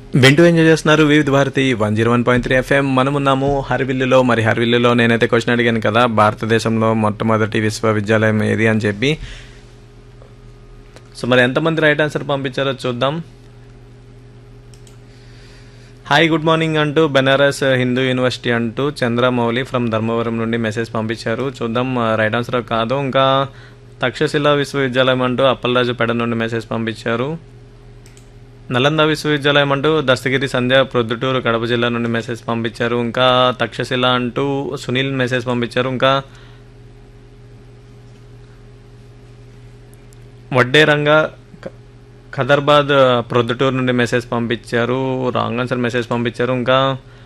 వింటూ ఎంజాయ్ చేస్తున్నారు Vividh Bharati one zero one point three FM మనమున్నాము హరివిల్లులో మరి హరివిల్లులో నేనైతే క్వశ్చన్ అడిగాను కదా భారతదేశంలో మొట్టమొదటి విశ్వవిద్యాలయం ఏది అని చెప్పి సో మరి ఎంతమంది రైట్ ఆన్సర్ పంపించారో చూద్దాం హాయ్ గుడ్ మార్నింగ్ అంటూ బెనారస్ హిందూ యూనివర్సిటీ అంటూ చంద్రమౌళి ఫ్రమ్ ధర్మవరం నుండి మెసేజ్ పంపించారు చూద్దాం రైట్ ఆన్సర్ కాదు ఇంకా తక్షశిల విశ్వవిద్యాలయం అంటూ అప్పలరాజు పెడ నుండి మెసేజ్ పంపించారు నలంద విశ్వవిద్యాలయం అంటూ దస్తగిరి సంధ్య ప్రొద్దుటూరు కడప జిల్లా నుండి మెసేజ్ పంపించారు ఇంకా తక్షశిల అంటూ సునీల్ మెసేజ్ పంపించారు ఇంకా వడ్డేరంగా క- ఖదర్బాద్ ప్రొద్దుటూరు నుండి మెసేజ్ పంపించారు రాంగ్ ఆన్సర్ మెసేజ్ పంపించారు ఇంకా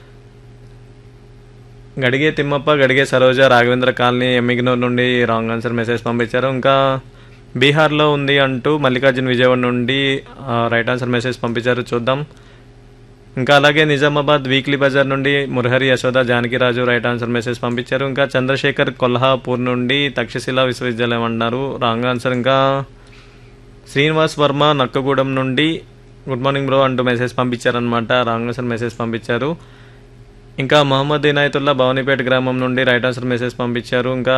గడిగే తిమ్మప్ప గడిగే సరోజ రాఘవేంద్ర కాలనీ ఎమ్మిగినూరు నుండి రాంగ్ ఆన్సర్ మెసేజ్ పంపించారు ఇంకా బీహార్లో ఉంది అంటూ మల్లికార్జున్ విజయవాడ నుండి ఆ, రైట్ ఆన్సర్ మెసేజ్ పంపించారు చూద్దాం ఇంకా అలాగే నిజామాబాద్ వీక్లీ బజార్ నుండి Murahari Yashoda Janakiraju right answer message పంపించారు ఇంకా చంద్రశేఖర్ కొల్హాపూర్ నుండి తక్షశిల విశ్వవిద్యాలయం అన్నారు రాంగ్ ఆన్సర్ ఇంకా శ్రీనివాస్ వర్మ నక్కగూడెం నుండి గుడ్ మార్నింగ్ బ్రో అంటూ మెసేజ్ పంపించారనమాట రాంగ్ ఆన్సర్ మెసేజ్ పంపించారు ఇంకా మహమ్మద్ ఇనాయతుల్లా భవానీపేట గ్రామం నుండి రైట్ ఆన్సర్ మెసేజ్ పంపించారు ఇంకా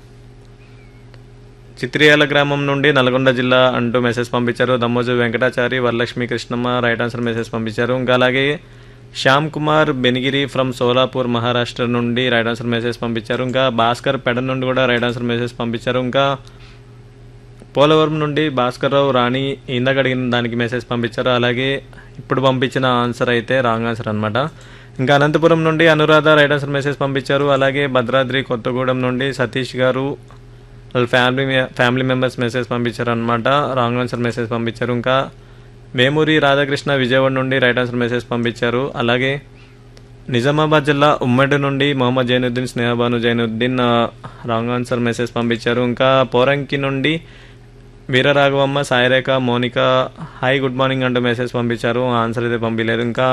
చిత్రియాల గ్రామం నుండి నల్గొండ జిల్లా అంటూ మెసేజ్ పంపించారు Dammoju Venkatachari Varalakshmi Krishnamma right answer message పంపించారు ఇంకా అలాగే శ్యామ్ కుమార్ బెనిగిరి ఫ్రమ్ సోలాపూర్ మహారాష్ట్ర నుండి రైట్ ఆన్సర్ మెసేజ్ పంపించారు ఇంకా భాస్కర్ పెడ నుండి కూడా రైట్ ఆన్సర్ మెసేజ్ పంపించారు ఇంకా పోలవరం నుండి భాస్కర్ రావు రాణి ఇందాక అడిగిన దానికి మెసేజ్ పంపించారు అలాగే ఇప్పుడు పంపించిన ఆన్సర్ అయితే రాంగ్ ఆన్సర్ అనమాట ఇంకా అనంతపురం నుండి అనురాధ రైట్ ఆన్సర్ మెసేజ్ పంపించారు అలాగే భద్రాద్రి కొత్తగూడెం నుండి సతీష్ గారు వాళ్ళ ఫ్యామిలీ ఫ్యామిలీ మెంబర్స్ మెసేజ్ పంపించారు అనమాట రాంగ్ ఆన్సర్ మెసేజ్ పంపించారు ఇంకా వేమూరి రాధాకృష్ణ విజయవాడ నుండి రైట్ ఆన్సర్ మెసేజ్ పంపించారు అలాగే నిజామాబాద్ జిల్లా ఉమ్మడి నుండి మొహమ్మద్ జైనుద్దీన్ స్నేహబాను జైనుద్దీన్ ఆ, రాంగ్ ఆన్సర్ మెసేజ్ పంపించారు ఇంకా పోరంకి నుండి Veeraraghavamma Sairekha Monika hi good morning అంటూ మెసేజ్ పంపించారు ఆన్సర్ అయితే పంపించలేదు ఇంకా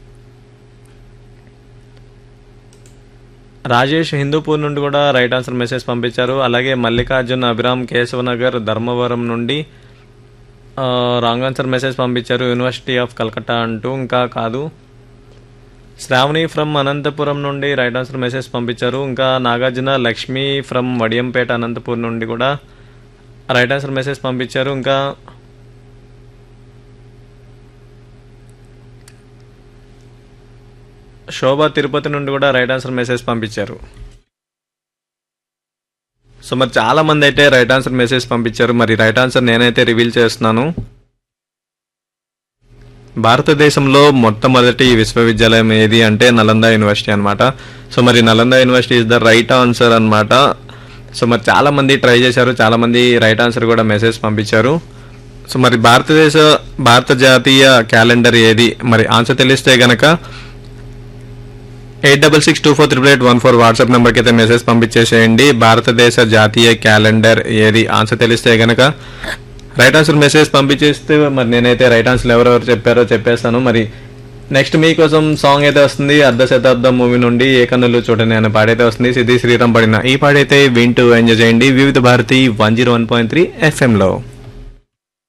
రాజేష్ హిందూపూర్ నుండి కూడా రైట్ ఆన్సర్ మెసేజ్ పంపించారు అలాగే మల్లికార్జున్ అభిరామ్ కేశవనగర్ ధర్మవరం నుండి ఆ, రాంగ్ ఆన్సర్ మెసేజ్ పంపించారు యూనివర్సిటీ ఆఫ్ కలకత్తా అంటూ ఇంకా కాదు శ్రావణి ఫ్రమ్ అనంతపురం నుండి రైట్ ఆన్సర్ మెసేజ్ పంపించారు ఇంకా నాగార్జున లక్ష్మి ఫ్రమ్ వడియంపేట అనంతపూర్ నుండి కూడా రైట్ ఆన్సర్ మెసేజ్ పంపించారు ఇంకా శోభ తిరుపతి నుండి కూడా రైట్ ఆన్సర్ మెసేజ్ పంపించారు సో మరి చాలా మంది అయితే రైట్ ఆన్సర్ మెసేజ్ పంపించారు మరి రైట్ ఆన్సర్ నేనైతే రివీల్ చేస్తున్నాను భారతదేశంలో మొట్టమొదటి విశ్వవిద్యాలయం ఏది అంటే నలంద యూనివర్సిటీ అన్నమాట సో మరి Nalanda university is the right answer అన్నమాట సో మరి చాలా మంది ట్రై చేశారు చాలా మంది రైట్ ఆన్సర్ కూడా మెసేజ్ పంపించారు సో మరి భారతదేశ భారత జాతీయ క్యాలెండర్ ఏది మరి ఆన్సర్ తెలిస్తే గనక eight double six two four triple eight one four WhatsApp నెంబర్కి అయితే మెసేజ్ పంపించేసేయండి భారతదేశ జాతీయ క్యాలెండర్ ఏది ఆన్సర్ తెలిస్తే గనక రైట్ ఆన్సర్ మెసేజ్ పంపించేస్తే మరి నేనైతే రైట్ ఆన్సర్ ఎవరెవరు చెప్పారో చెప్పేస్తాను మరి నెక్స్ట్ మీకోసం సాంగ్ అయితే వస్తుంది అర్ధ శతాబ్దం మూవీ నుండి ఏ కన్నులు చూడని అనే పాడైతే వస్తుంది సిద్ధి శ్రీరామ్ పడిన ఈ పాడైతే వింటూ ఎంజాయ్ చేయండి Vividh Bharati one zero one point three ఎఫ్ఎంలో